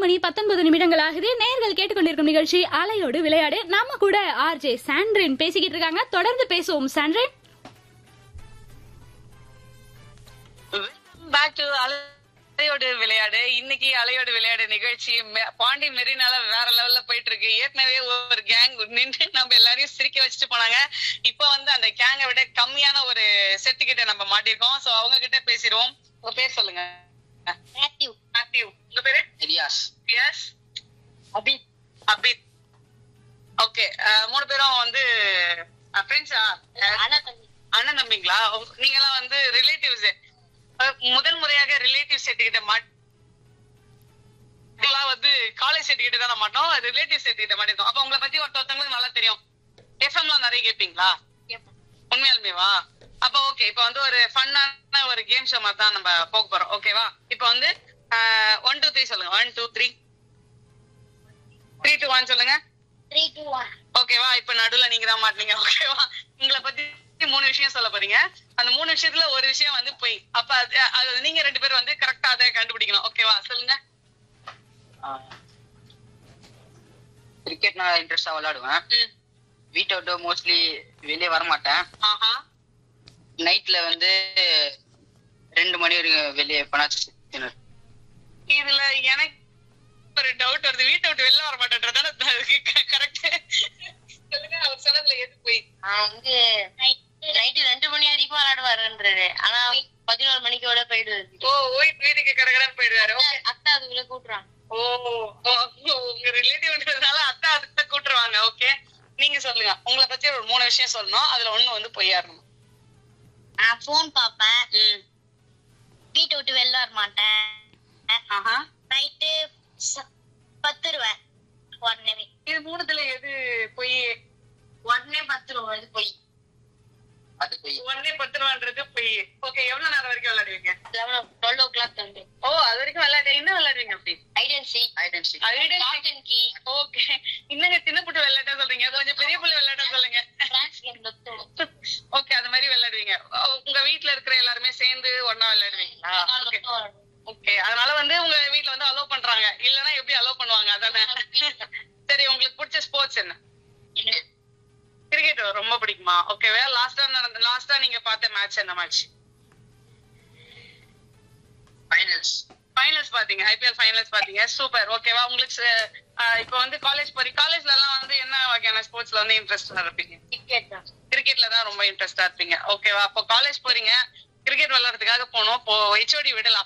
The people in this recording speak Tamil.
மணி பத்தொன்பது நிமிடங்கள் ஆகுது நேர்கள் கேட்டுக்கொண்டிருக்கும் நிகழ்ச்சி அலையோடு விளையாடு நம்ம கூட ஆர்ஜே சாண்ட்ரின் பேசிக்கிட்டு இருக்காங்க தொடர்ந்து பேசுவோம் சாண்ட்ரின் பேக் டு அலையோடு விளையாடு இன்னைக்கு அலையோடு விளையாடு நிகழ்ச்சி மெ- பாண்டி மெரினால வேற லெவல்ல போயிட்டு இருக்கு ஏற்கனவே ஒரு கேங் நின்று நம்ம எல்லாரையும் சிரிக்க வச்சுட்டு போனாங்க இப்போ வந்து அந்த கேங்கை விட கம்மியான ஒரு செட்டு கிட்ட நம்ம மாட்டிருக்கோம் சோ அவங்க கிட்ட பேசிடுவோம் உங்க பேர் சொல்லுங்க மேத்யூ மேத்யூ உங்க பேரு Elias S Abid Abid okay மூணு பேரும் வந்து ஃப்ரெண்ட்ஸா அண்ணா தம்பி அண்ணன் தம்பிங்களா உங்க- நீங்கெல்லாம் வந்து ரிலேட்டிவ்ஸ் முதல் முறையாக ரிலேட்டிவ் செட் கிட்ட மாட் இதெல்லாம் வந்து காலேஜ் செட் கிட்ட தான் மாட்டோம் ரிலேட்டிவ் செட் கிட்ட மாட்டிருக்கோம் அப்ப உங்களை பத்தி ஒருத்த ஒருத்தவங்களுக்கு நல்லா தெரியும் எஃப்எம்லாம் நிறைய கேட்பீங்களா உண்மையாலுமேவா அப்ப ஓகே இப்ப வந்து ஒரு ஃபன்னான ஒரு கேம் ஷோ மாதிரி தான் நம்ம போக போறோம் ஓகேவா இப்ப வந்து ஒன் டூ த்ரீ சொல்லுங்க one two three three two one சொல்லுங்க த்ரீ டூ ஒன் ஓகேவா இப்ப நடுவுல நீங்க தான் மாட்டீங்க ஓகேவா உங்களை பத்தி மூணு விஷயம் சொல்ல போறீங்க அந்த மூணு விஷயத்துல ஒரு விஷயம் வந்து பொய் அப்ப அது அது நீங்க ரெண்டு பேரும் வந்து கரெக்டா அதை கண்டுபிடிக்கணும் ஓகேவா சொல்லுங்க கிரிக்கெட் நான் இன்ட்ரெஸ்டா விளையாடுவேன் ம். வீட்டை விட்டு மோஸ்ட்லி வெளியே வர மாட்டேன் ஆஹா நைட்ல வந்து ரெண்டு மணி வரைக்கும் வெளியே பனாச்சு இதுல எனக்கு ஒரு டவுட் வருது வீட்டை விட்டு வெளில வர மாட்டேன்றதான கரெக்ட் சொல்லுங்க அவர் சொன்னதுல எது போய் நான் வந்து நைட்டு ரெண்டு மணி வரைக்கும் விளையாடுவாருன்றாரு ஆனா பதினோரு மணிக்கோட போயிடுவாரு ஓ ஓய் வீட்டுக்கு கடகடன்னு போயிடுவாரு Okay. அத்தா அதுக்குள்ள கூட்டுறாங்க ஓ ஓ, உங்க ரிலேட்டிவ்ன்றதுனால அத்தா அத்தை கூட்டுருவாங்க ஓகே நீங்க சொல்லுங்க உங்களை பத்தி ஒரு மூணு விஷயம் சொல்லணும் அதுல ஒண்ணு வந்து பொய்யா இருக்கணும் நான் போன் பாப்பேன் ம். வீட்டை விட்டு வெளில வர மாட்டேன் ஆஹா நைட்டு பத்துருவேன் உடனே இது மூணுத்துல எது பொய் உடனே பத்துருவோம் இது போய் அது போய் ஒன்னே பத்து ரூபான்றது பொய் ஓகே எவ்வளவு நேரம் வரைக்கும் விளையாடுவீங்க லெவன் டுவெல் ஓ கிளாக் வந்து ஓ அது வரைக்கும் விளையாடு என்ன விளையாடுவீங்க அப்படி ஐடென்சி ஐடென்டி காட்டன் கீ ஓகே இன்னங்க சின்ன புட்டு விளையாட்ட சொல்றீங்க கொஞ்சம் பெரிய புள்ளி விளையாட்ட சொல்லுங்க பிரான்ஸ் கேம் லொத்தோ ஓகே அது மாதிரி விளையாடுவீங்க ஓ, உங்க வீட்ல இருக்கிற எல்லாருமே சேர்ந்து ஒண்ணா விளையாடுவீங்களா ஓகே ஓகே அதனால வந்து உங்க வீட்ல வந்து அலோவ் பண்றாங்க இல்லனா எப்படி அலோவ் பண்ணுவாங்க அதானே சரி உங்களுக்கு பிடிச்ச ஸ்போர்ட்ஸ் என்ன கிரிக்கெட் ரொம்ப பிடிக்குமா ஓகே வேற லாஸ்டா நடந்த லாஸ்டா நீங்க பார்த்த மேட்ச் என்ன மேட்ச் ஃபைனல்ஸ் ஃபைனல்ஸ் பாத்தீங்க ஐபிஎல் ஃபைனல்ஸ் பாத்தீங்க சூப்பர் ஓகேவா உங்களுக்கு அஹ், இப்போ வந்து காலேஜ் போறீ காலேஜ்ல எல்லாம் வந்து என்ன வகையான ஸ்போர்ட்ஸ்ல வந்து இன்ட்ரெஸ்டா இருப்பீங்க டிக்கெட் தான் கிரிக்கெட்ல தான் ரொம்ப இன்ட்ரெஸ்டா இருப்பீங்க ஓகேவா அப்போ காலேஜ் போறீங்க கிரிக்கெட் விளையாடுறதுக்காக போனோம் இப்போ ஹெச்ஓடி விடலாம்